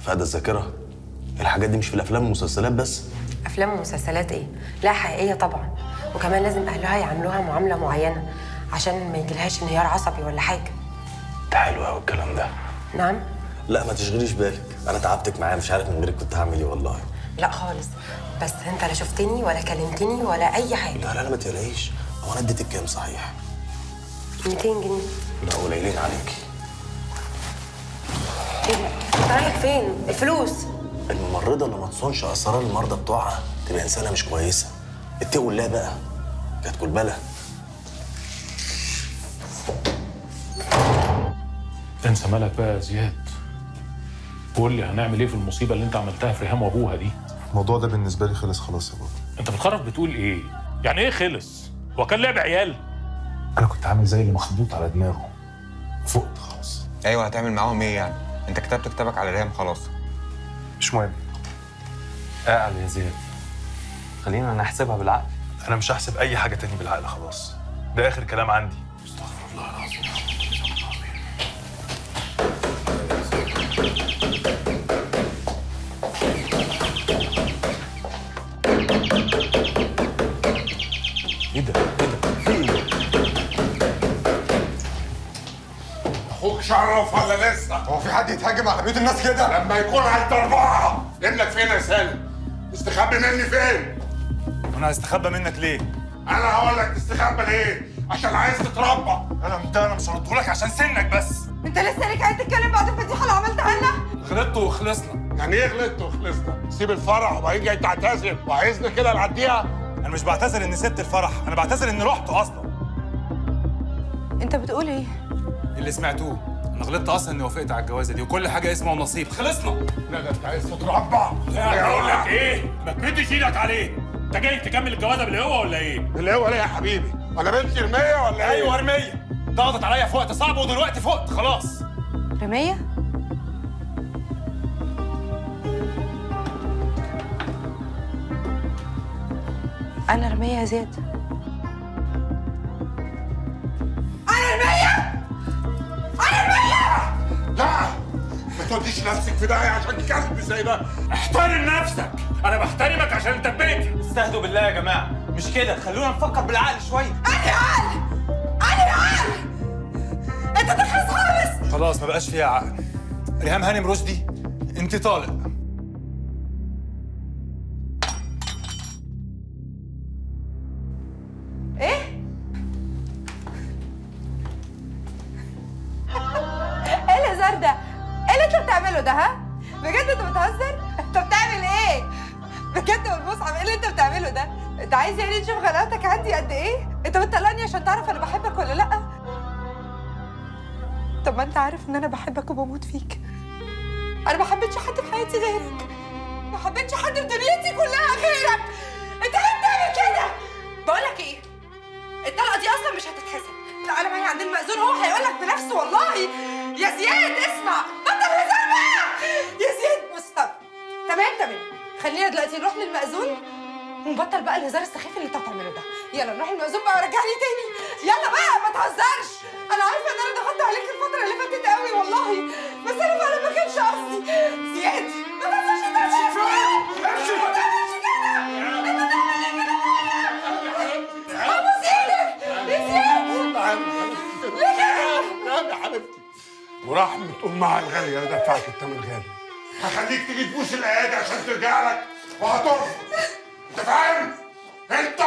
فهد الذاكره الحاجات دي مش في الافلام والمسلسلات بس افلام ومسلسلات ايه لا حقيقيه طبعا وكمان لازم اهلها يعاملوها معامله معينه عشان ما يجيلهاش انهيار عصبي ولا حاجه ده حلو قوي الكلام ده نعم لا ما تشغليش بالك انا تعبتك معايا مش عارف من غيرك كنت هعمل ايه والله لا خالص بس انت لا شفتني ولا كلمتني ولا اي حاجه لا لا لا ما تقلقيش هو انا اديتك كام صحيح 200 جنيه لا قليلين عليكي ايه ده انت رايح فين الفلوس الممرضه اللي ما تصونش اسرار المرضى بتوعها تبقى انسانه مش كويسه اتقوا الله بقى كانت كلبله انسى مالك بقى يا زياد قول لي هنعمل ايه في المصيبه اللي انت عملتها في ريهام وابوها دي الموضوع ده بالنسبه لي خلص خلاص يا بابا انت بتخرف بتقول ايه يعني ايه خلص هو كان لعب عيال انا كنت عامل زي اللي مخبوط على دماغه فقت خلاص ايوه هتعمل معاهم ايه يعني انت كتبت كتابك على ريهام خلاص مش مهم اعقل يا زياد خلينا نحسبها بالعقل انا مش هحسب اي حاجه تاني بالعقل خلاص ده اخر كلام عندي ايه ده ايه ده في ايه اخوك شرف ولا لسه؟ هو في حد يتهاجم على بيوت الناس كده لما يكون عند اربعه ابنك فين يا سالم؟ تستخبي مني فين؟ انا هستخبى منك ليه انا هقول لك تستخبى ليه؟ عشان عايز تتربى انا ده انا مش هردهولك عشان سنك بس انت لسه رجعت تتكلم بعد الفضيحه اللي عملتها لنا غلطت وخلصنا يعني ايه غلطت وخلصنا؟ سيب الفرح وبعدين جاي تعتذر وعايزنا كده نعديها؟ انا مش بعتذر اني سبت الفرح انا بعتذر اني رحت اصلا انت بتقول ايه اللي سمعتوه انا غلطت اصلا اني وافقت على الجوازه دي وكل حاجه اسمها ونصيب خلصنا لا ده انت عايز تتربى اقول لك ايه ما تمدش ايدك عليه انت جاي تكمل الجوازه بالقوه ولا ايه اللي هو ليه يا حبيبي؟ انا بنتي رميه ولا ايه؟ ايوه رميه ضغطت عليا في وقت صعب ودلوقتي فقت خلاص رمية انا رمية يا زياد انا رمية انا رمية لا ما توديش نفسك في داهيه عشان كلب زي ده احترم نفسك انا بحترمك عشان انت في بيتي استهدوا بالله يا جماعه مش كده خلونا نفكر بالعقل شويه انا عقل انا عقل انت تخلص خالص خلاص ما بقاش فيها عقل ريهام هانم رشدي انت طالق ايه ايه الهزار ده ايه اللي انت بتعمله ده ها بجد انت بتهزر انت بتعمل ايه بجد والمصعب ايه اللي انت بتعمله ده انت عايز يعني تشوف غلاوتك عندي قد ايه انت بتطلعني عشان تعرف انا بحبك ولا لا طب ما انت عارف ان انا بحبك وبموت فيك انا ما حبيتش حد في حياتي غيرك ما حبيتش حد في دنيتي كلها غيرك انت ليه بتعمل كده بقول لك ايه الطلقه دي اصلا مش هتتحسب لا انا معايا عند المأذون هو هيقول لك بنفسه والله يا زياد اسمع بطل هزار بقى يا زياد بص طب تمام تمام خلينا دلوقتي نروح للمأذون ونبطل بقى الهزار السخيف اللي انت بتعمله ده يلا نروح للمأذون بقى ورجعني تاني يلا بقى ما تهزرش انا عارفه ان انا ضغطت عليك الفتره اللي فاتت قوي والله بس انا فعلا ما كانش قصدي زياد ما تهزرش انت مش امشي ما تعملش كده انت بتعمل ايه كده ابوس ايدك يا زياد ليه كده نعم يا حبيبتي ورحمة أمها الغالية أنا دفعك الثمن غالي هخليك تيجي تبوس الأيادي عشان ترجع لك وهترفض أنت فاهم؟ أنت